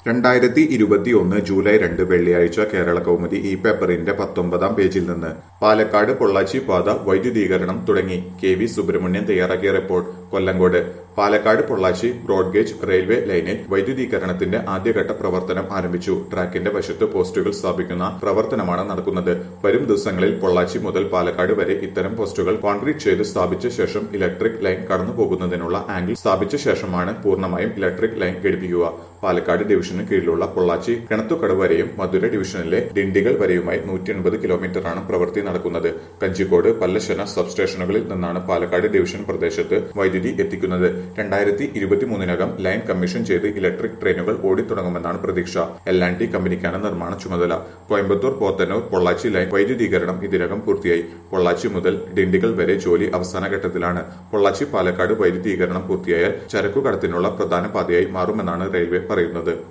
രണ്ടായിരത്തി ഇരുപത്തിയൊന്ന് ജൂലൈ രണ്ട് വെള്ളിയാഴ്ച കേരള കൗമുദി ഈ പേപ്പറിന്റെ പത്തൊമ്പതാം പേജിൽ നിന്ന് പാലക്കാട് പൊള്ളാച്ചി പാത വൈദ്യുതീകരണം തുടങ്ങി കെ വി സുബ്രഹ്മണ്യൻ തയ്യാറാക്കിയ report Kollengode Palakkad Pollachi broad gauge railway line വൈദ്യുതീകരണത്തിന്റെ ആദ്യഘട്ട പ്രവർത്തനം ആരംഭിച്ചു ട്രാക്കിന്റെ വശത്ത് പോസ്റ്റുകൾ സ്ഥാപിക്കുന്ന പ്രവർത്തനമാണ് നടക്കുന്നത് വരും ദിവസങ്ങളിൽ പൊള്ളാച്ചി മുതൽ പാലക്കാട് വരെ ഇത്തരം പോസ്റ്റുകൾ കോൺക്രീറ്റ് ചെയ്ത് സ്ഥാപിച്ച ശേഷം ഇലക്ട്രിക് ലൈൻ കടന്നു പോകുന്നതിനുള്ള ആംഗിൾ സ്ഥാപിച്ച ശേഷമാണ് പൂർണ്ണമായും ഇലക്ട്രിക് ലൈൻ ഘടിപ്പിക്കുക പാലക്കാട് ഡിവിഷന് കീഴിലുള്ള പൊള്ളാച്ചി കിണത്തുകട വരെയും മധുര ഡിവിഷനിലെ ഡിണ്ടിഗൽ വരെയുമായി നൂറ്റി എൺപത് കിലോമീറ്ററാണ് പ്രവൃത്തി നടക്കുന്നത് കഞ്ചിക്കോട് പല്ലശന സബ്സ്റ്റേഷനുകളിൽ നിന്നാണ് പാലക്കാട് ഡിവിഷൻ പ്രദേശത്ത് വൈദ്യുതി എത്തിക്കുന്നത് രണ്ടായിരത്തി ഇരുപത്തിമൂന്നിനകം ലൈൻ കമ്മീഷൻ ചെയ്ത് ഇലക്ട്രിക് ട്രെയിനുകൾ ഓടിത്തുടങ്ങുമെന്നാണ് പ്രതീക്ഷ എൽ ആൻഡ് ടി കമ്പനിക്കാണ് നിർമ്മാണ ചുമതല കോയമ്പത്തൂർ പോത്തന്നൂർ പൊള്ളാച്ചി ലൈൻ വൈദ്യുതീകരണം ഇതിനകം പൂർത്തിയായി പൊള്ളാച്ചി മുതൽ ഡിണ്ടിഗൽ വരെ ജോലി അവസാന ഘട്ടത്തിലാണ് പൊള്ളാച്ചി പാലക്കാട് വൈദ്യുതീകരണം പൂർത്തിയായാൽ ചരക്കു കടത്തിനുള്ള പ്രധാന പാതയായി മാറുമെന്നാണ് റെയിൽവേ പറയുന്നത്